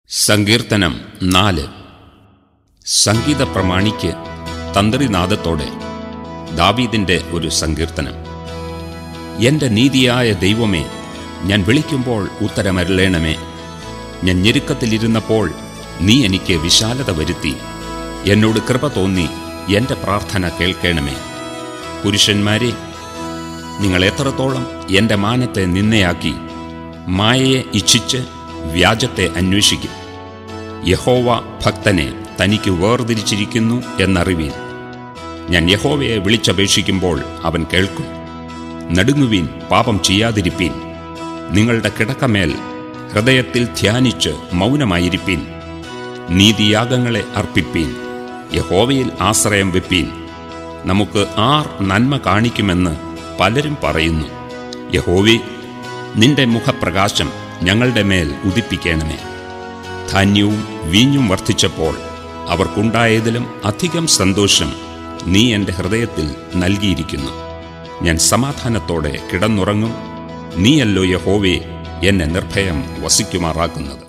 സങ്കീർത്തനം നാല് സംഗീത പ്രമാണിക്ക് തന്ത്രിനാദത്തോടെ ദാവീദിന്റെ ഒരു സങ്കീർത്തനം എന്റെ നീതിയായ ദൈവമേ ഞാൻ വിളിക്കുമ്പോൾ ഉത്തരമരുളേണമേ ഞാൻ ഞെരുക്കത്തിലിരുന്നപ്പോൾ നീ എനിക്ക് വിശാലത വരുത്തി എന്നോട് കൃപ തോന്നി എന്റെ പ്രാർത്ഥന കേൾക്കണമേ പുരുഷന്മാരെ നിങ്ങൾ എത്രത്തോളം എന്റെ മാനത്തെ നിന്നയാക്കി മായയെ ഇച്ഛിച്ച് വ്യാജത്തെ അന്വേഷിക്കും യഹോവ ഭക്തനെ തനിക്ക് വേർതിരിച്ചിരിക്കുന്നു എന്നറിവീൻ ഞാൻ യഹോവയെ വിളിച്ചപേക്ഷിക്കുമ്പോൾ അവൻ കേൾക്കും നടുങ്ങുവീൻ പാപം ചെയ്യാതിരിപ്പീൻ നിങ്ങളുടെ കിടക്കമേൽ ഹൃദയത്തിൽ ധ്യാനിച്ച് മൗനമായിരിപ്പീൻ നീതിയാഗങ്ങളെ അർപ്പിപ്പീൻ യഹോവയിൽ ആശ്രയം വെപ്പീൻ നമുക്ക് ആർ നന്മ കാണിക്കുമെന്ന് പലരും പറയുന്നു യഹോവേ നിന്റെ മുഖപ്രകാശം ഞങ്ങളുടെ മേൽ ഉദിപ്പിക്കണമേ ധാന്യവും വീഞ്ഞും വർദ്ധിച്ചപ്പോൾ അവർക്കുണ്ടായതിലും അധികം സന്തോഷം നീ എൻ്റെ ഹൃദയത്തിൽ നൽകിയിരിക്കുന്നു ഞാൻ സമാധാനത്തോടെ കിടന്നുറങ്ങും നീയല്ലോ യഹോവേ എന്നെ നിർഭയം വസിക്കുമാറാക്കുന്നത്